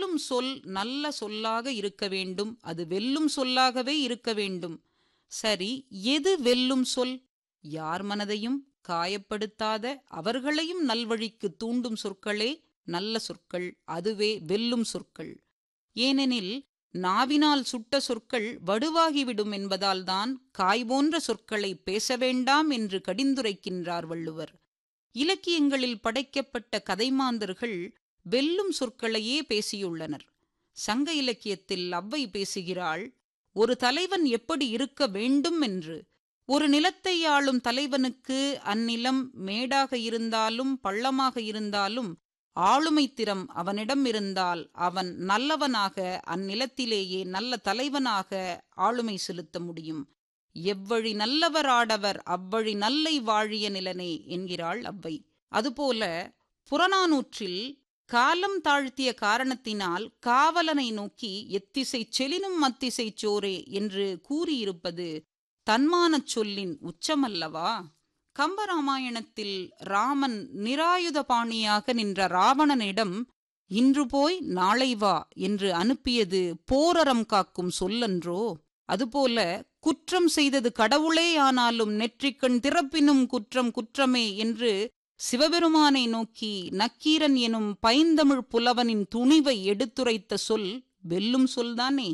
சொல்லும் சொல் நல்ல சொல்லாக இருக்க வேண்டும் அது வெல்லும் சொல்லாகவே இருக்க வேண்டும் சரி எது வெல்லும் சொல் யார் மனதையும் காயப்படுத்தாத அவர்களையும் நல்வழிக்கு தூண்டும் சொற்களே நல்ல சொற்கள் அதுவே வெல்லும் சொற்கள் ஏனெனில் நாவினால் சுட்ட சொற்கள் வடுவாகிவிடும் என்பதால்தான் காய் போன்ற சொற்களை பேச வேண்டாம் என்று கடிந்துரைக்கின்றார் வள்ளுவர் இலக்கியங்களில் படைக்கப்பட்ட கதைமாந்தர்கள் வெல்லும் சொற்களையே பேசியுள்ளனர் சங்க இலக்கியத்தில் அவ்வை பேசுகிறாள் ஒரு தலைவன் எப்படி இருக்க வேண்டும் என்று ஒரு நிலத்தை ஆளும் தலைவனுக்கு அந்நிலம் மேடாக இருந்தாலும் பள்ளமாக இருந்தாலும் ஆளுமை திறம் அவனிடம் இருந்தால் அவன் நல்லவனாக அந்நிலத்திலேயே நல்ல தலைவனாக ஆளுமை செலுத்த முடியும் எவ்வழி நல்லவர் ஆடவர் அவ்வழி நல்லை வாழிய நிலனே என்கிறாள் அவ்வை அதுபோல புறநானூற்றில் காலம் தாழ்த்திய காரணத்தினால் காவலனை நோக்கி எத்திசை செலினும் மத்திசை சோரே என்று கூறியிருப்பது தன்மானச் சொல்லின் உச்சமல்லவா கம்பராமாயணத்தில் ராமன் நிராயுத பாணியாக நின்ற ராவணனிடம் இன்று போய் நாளை வா என்று அனுப்பியது போரறம் காக்கும் சொல்லன்றோ அதுபோல குற்றம் செய்தது கடவுளே ஆனாலும் நெற்றிக்கண் திறப்பினும் குற்றம் குற்றமே என்று சிவபெருமானை நோக்கி நக்கீரன் எனும் பைந்தமிழ் புலவனின் துணிவை எடுத்துரைத்த சொல் வெல்லும் சொல்தானே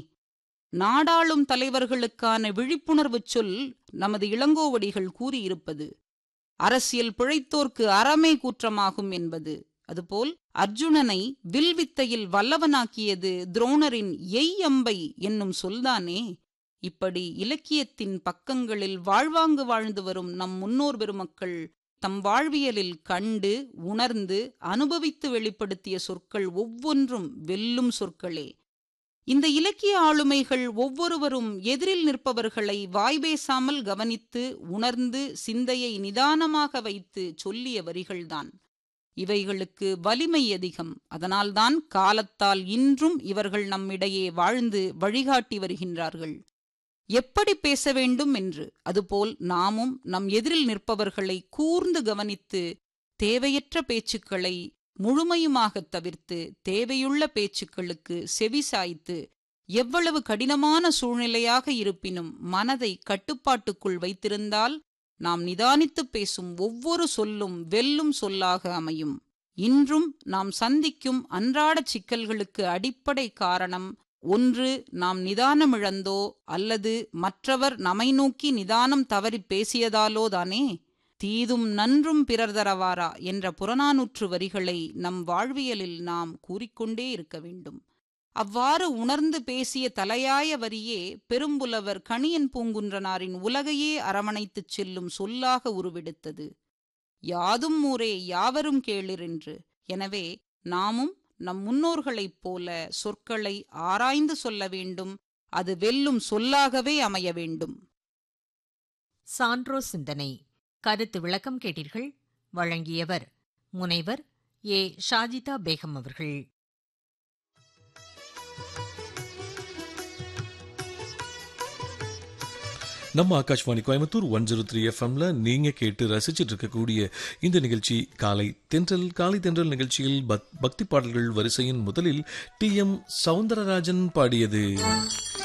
நாடாளும் தலைவர்களுக்கான விழிப்புணர்வுச் சொல் நமது இளங்கோவடிகள் கூறியிருப்பது அரசியல் பிழைத்தோர்க்கு அறமே கூற்றமாகும் என்பது அதுபோல் அர்ஜுனனை வில்வித்தையில் வல்லவனாக்கியது துரோணரின் எய் அம்பை என்னும் சொல்தானே இப்படி இலக்கியத்தின் பக்கங்களில் வாழ்வாங்கு வாழ்ந்து வரும் நம் முன்னோர் பெருமக்கள் தம் வாழ்வியலில் கண்டு உணர்ந்து அனுபவித்து வெளிப்படுத்திய சொற்கள் ஒவ்வொன்றும் வெல்லும் சொற்களே இந்த இலக்கிய ஆளுமைகள் ஒவ்வொருவரும் எதிரில் நிற்பவர்களை வாய் பேசாமல் கவனித்து உணர்ந்து சிந்தையை நிதானமாக வைத்து சொல்லிய வரிகள்தான் இவைகளுக்கு வலிமை அதிகம் அதனால்தான் காலத்தால் இன்றும் இவர்கள் நம்மிடையே வாழ்ந்து வழிகாட்டி வருகின்றார்கள் எப்படி பேச வேண்டும் என்று அதுபோல் நாமும் நம் எதிரில் நிற்பவர்களை கூர்ந்து கவனித்து தேவையற்ற பேச்சுக்களை முழுமையுமாகத் தவிர்த்து தேவையுள்ள பேச்சுக்களுக்கு செவி சாய்த்து எவ்வளவு கடினமான சூழ்நிலையாக இருப்பினும் மனதை கட்டுப்பாட்டுக்குள் வைத்திருந்தால் நாம் நிதானித்து பேசும் ஒவ்வொரு சொல்லும் வெல்லும் சொல்லாக அமையும் இன்றும் நாம் சந்திக்கும் அன்றாட சிக்கல்களுக்கு அடிப்படை காரணம் ஒன்று நாம் நிதானமிழந்தோ அல்லது மற்றவர் நம்மை நோக்கி நிதானம் தவறி பேசியதாலோ தானே தீதும் நன்றும் பிறர் தரவாரா என்ற புறநானூற்று வரிகளை நம் வாழ்வியலில் நாம் கூறிக்கொண்டே இருக்க வேண்டும் அவ்வாறு உணர்ந்து பேசிய தலையாய வரியே பெரும்புலவர் கணியன் பூங்குன்றனாரின் உலகையே அரவணைத்துச் செல்லும் சொல்லாக உருவெடுத்தது யாதும் ஊரே யாவரும் கேளிர் என்று எனவே நாமும் நம் முன்னோர்களைப் போல சொற்களை ஆராய்ந்து சொல்ல வேண்டும் அது வெல்லும் சொல்லாகவே அமைய வேண்டும் சான்றோ சிந்தனை கருத்து விளக்கம் கேட்டீர்கள் வழங்கியவர் முனைவர் ஏ ஷாஜிதா பேகம் அவர்கள் நம்ம Akashvani Coimbatore one zero three எஃப்எம்ல நீங்க கேட்டு ரசிச்சிட்டு இருக்கக்கூடிய இந்த நிகழ்ச்சி காலை தென்றல் காலை தென்றல் நிகழ்ச்சியில் பக்- பக்தி பாடல்கள் வரிசையின் முதலில் டி எம் சவுந்தரராஜன் பாடியது